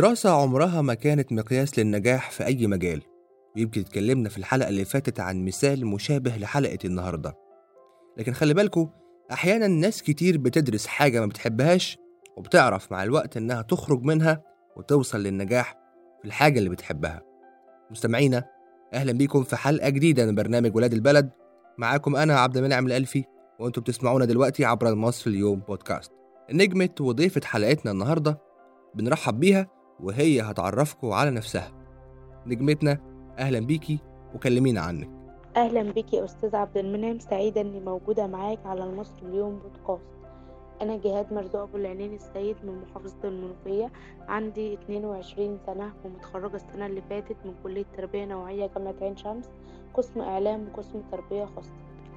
الدراسة عمرها ما كانت مقياس للنجاح في أي مجال ويمكن اتكلمنا في الحلقة اللي فاتت عن مثال مشابه لحلقة النهاردة لكن خلي بالكوا أحيانا ناس كتير بتدرس حاجة ما بتحبهاش وبتعرف مع الوقت إنها تخرج منها وتوصل للنجاح في الحاجة اللي بتحبها مستمعينا أهلا بيكم في حلقة جديدة من برنامج ولاد البلد معاكم أنا عبد المنعم الألفي وأنتم بتسمعونا دلوقتي عبر مصر اليوم بودكاست نجمة وضيفة حلقتنا النهاردة بنرحب بيها وهي هتعرفكم على نفسها نجمتنا أهلا بيكي وكلمينا عنك أهلا بك يا أستاذ عبد المنعم سعيدة إني موجودة معاك على المصر اليوم بودكاست أنا جهاد مرزوق أبو العينين السيد من محافظة المنوفية عندي 22 سنة ومتخرجة السنة اللي فاتت من كلية تربية نوعية جامعة عين شمس قسم إعلام وقسم تربية خاصة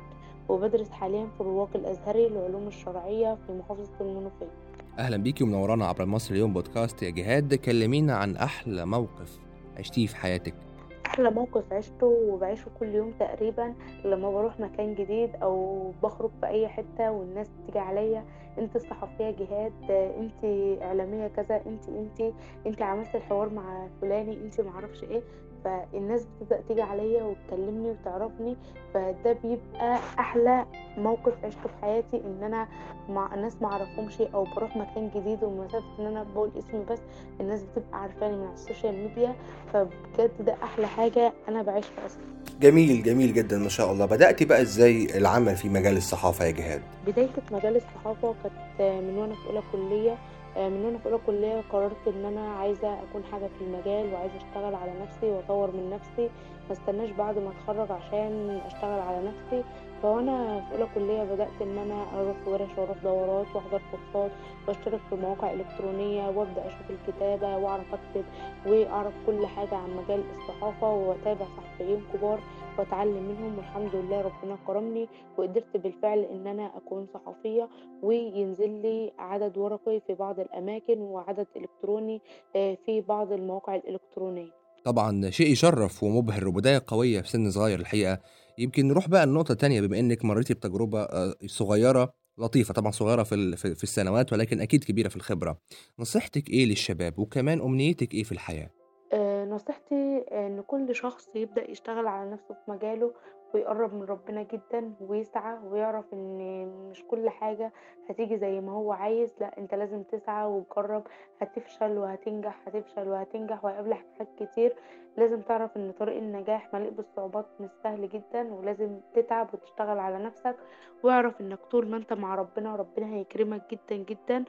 وبدرس حاليا في الرواق الأزهري للعلوم الشرعية في محافظة المنوفية أهلا بيكي ومنورانا عبر مصر اليوم بودكاست يا جهاد كلمينا عن أحلى موقف عشتيه في حياتك أحلى موقف عشته وبعيشه كل يوم تقريبا لما بروح مكان جديد أو بخرج في أي حتة والناس تيجي عليا انت الصحفية جهاد انت إعلامية كذا انت انت انت عملت الحوار مع فلاني انت معرفش ايه فالناس بتبدأ تيجي عليا وتكلمني وتعرفني فده بيبقى أحلى موقف عشته في حياتي إن أنا مع ناس معرفهمش أو بروح مكان جديد ومسافة إن أنا بقول اسمي بس الناس بتبقى عارفاني من على السوشيال ميديا فبجد ده أحلى حاجة أنا بعيشها أصلا جميل جميل جدا ما شاء الله بدأتي بقى ازاي العمل في مجال الصحافة يا جهاد بداية في مجال الصحافة كانت من وأنا في أولى كلية من وأنا في أولى كلية قررت إن أنا عايزة أكون حاجة في المجال وعايزة أشتغل على نفسي وأطور من نفسي ما استناش بعد ما أتخرج عشان أشتغل على نفسي فوأنا في أولى كلية بدأت إن أنا أروح ورش وأروح دورات وأحضر كورسات وأشترك في مواقع إلكترونية وأبدأ أشوف الكتابة وأعرف أكتب وأعرف كل حاجة عن مجال الصحافة وأتابع صحفيين كبار وأتعلم منهم والحمد لله ربنا كرمني وقدرت بالفعل إن أنا أكون صحفية وينزل لي عدد ورقي في بعض الأماكن وعدد إلكتروني في بعض المواقع الإلكترونية طبعا شيء يشرف ومبهر وبداية قوية في سن صغير الحقيقة يمكن نروح بقى لنقطة تانية بما إنك مريتي بتجربة آه، صغيرة لطيفة طبعا صغيرة في ال- في في السنوات ولكن أكيد كبيرة في الخبرة نصيحتك إيه للشباب وكمان أمنيتك إيه في الحياة آه، نصيحتي إن كل شخص يبدأ يشتغل على نفسه في مجاله ويقرب من ربنا جدا ويسعى ويعرف إن مش كل حاجة هتيجي زي ما هو عايز لأ انت لازم تسعى وتجرب هتفشل وهتنجح هتفشل وهتنجح وهيقابلك حاجات كتير لازم تعرف إن طريق النجاح مليء بالصعوبات مش سهل جدا ولازم تتعب وتشتغل على نفسك واعرف إنك طول ما انت مع ربنا ربنا هيكرمك جدا جدا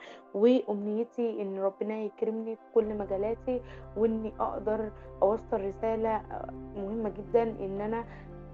وأمنيتي إن ربنا يكرمني في كل مجالاتي وإني أقدر أوصل رسالة مهمة جدا إن أنا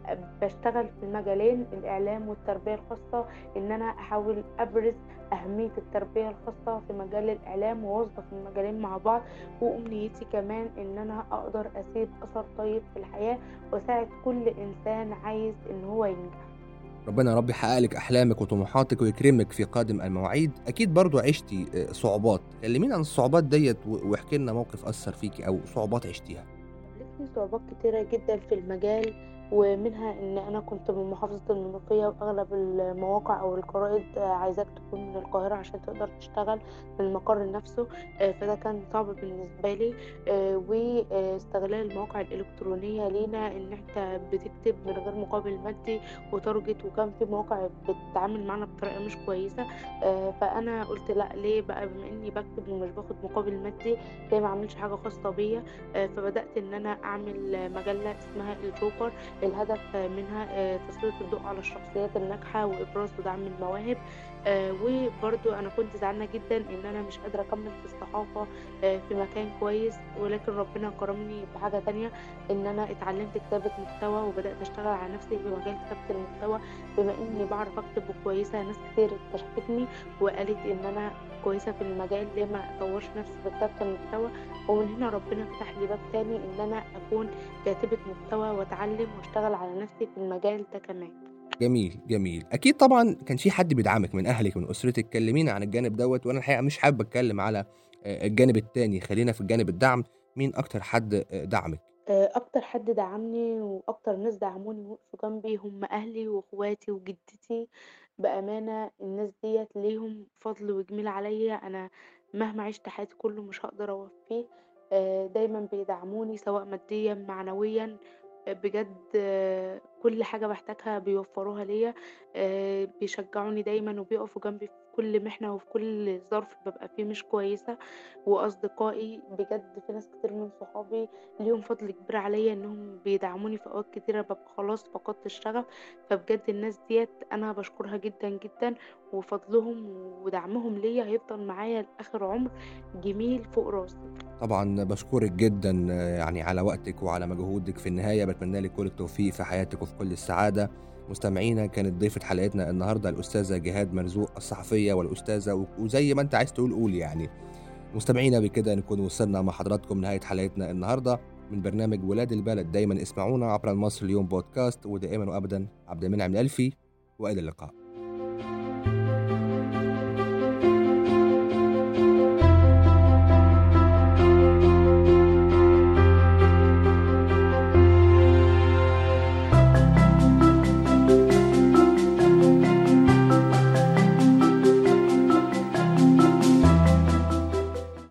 بشتغل في المجالين الإعلام والتربية الخاصة إن أنا أحاول أبرز أهمية التربية الخاصة في مجال الإعلام وأوظف المجالين مع بعض وأمنيتي كمان إن أنا أقدر أسيب أثر طيب في الحياة وأساعد كل إنسان عايز إن هو ينجح ربنا يا رب يحقق لك أحلامك وطموحاتك ويكرمك في قادم المواعيد أكيد برضو عشتي آه، صعوبات كلمينا عن الصعوبات ديت و- واحكي لنا موقف أثر فيكي أو صعوبات عشتيها قابلتني صعوبات كتيرة جدا في المجال ومنها ان انا كنت من محافظة المنوفية واغلب المواقع او الجرائد عايزاك تكون من القاهرة عشان تقدر تشتغل من المقر نفسه آه، فده كان صعب بالنسبة لي آه، واستغلال المواقع الالكترونية لينا ان انت بتكتب من غير مقابل مادي وتارجت وكان في مواقع بتتعامل معانا بطريقة مش كويسة آه، فانا قلت لا ليه بقى بما اني بكتب ومش باخد مقابل مادي ليه ما اعملش حاجة خاصة بيا آه، فبدأت إن أنا أعمل مجلة اسمها الجوكر الهدف منها آه، تسليط الضوء على الشخصيات الناجحة وإبراز ودعم المواهب آه، وبرضو أنا كنت زعلانة جدا إن أنا مش قادرة أكمل في الصحافة آه، في مكان كويس ولكن ربنا كرمني بحاجة تانية إن أنا اتعلمت كتابة محتوى وبدأت أشتغل على نفسي في مجال كتابة المحتوى بما إني بعرف أكتب وكويسة ناس كتير اكتشفتني وقالت إن أنا كويسة في المجال ليه ما أطورش نفسي في كتابة المحتوى ومن هنا ربنا فتح لي باب تاني إن أنا أكون كاتبة محتوى وأتعلم وأشتغل على نفسي في المجال ده كمان جميل جميل اكيد طبعا كان في حد بيدعمك من اهلك من اسرتك كلمينا عن الجانب دوت وانا الحقيقه مش حابب اتكلم على آه، الجانب التاني خلينا في الجانب الدعم مين اكتر حد آه، دعمك آه، أكتر حد دعمني وأكتر ناس دعموني ووقفوا جنبي هم أهلي وأخواتي وجدتي بأمانة الناس ديت ليهم فضل وجميل عليا أنا مهما عشت حياتي كله مش هقدر أوفيه آآ دايمًا بيدعموني سواء ماديًا، معنويًا، آآ بجد آه، كل حاجة باحتاجها بيوفّروها ليّا، آآ بيشجعوني دايمًا وبيقفوا جنبي في كل محنة وفي كل ظرف بابقى فيه مش كويسة، وأصدقائي بجد في ناس كتير من صحابي ليهم فضل كبير عليّا إنهم بيدعموني في أوقات كتيرة بابقى خلاص فقدت الشغف، فبجد الناس ديّة أنا باشكرها جدًا، جدًا، وفضلهم ودعمهم ليّا هيفضل معايا لآخر عمر جميل فوق راسي. طبعا بشكرك جدا آه، يعني على وقتك وعلى مجهودك في النهاية بتمنى لك كل التوفيق في حياتك وفي كل السعادة مستمعينا كانت ضيفة حلقتنا النهاردة الأستاذة جهاد مرزوق الصحفية والأستاذة و- وزي ما أنت عايز تقول قول يعني مستمعينا بكده نكون وصلنا مع حضراتكم نهاية حلقتنا النهاردة من برنامج ولاد البلد دايما اسمعونا عبر المصري اليوم بودكاست ودائما وأبدا عبد المنعم الألفي وإلى اللقاء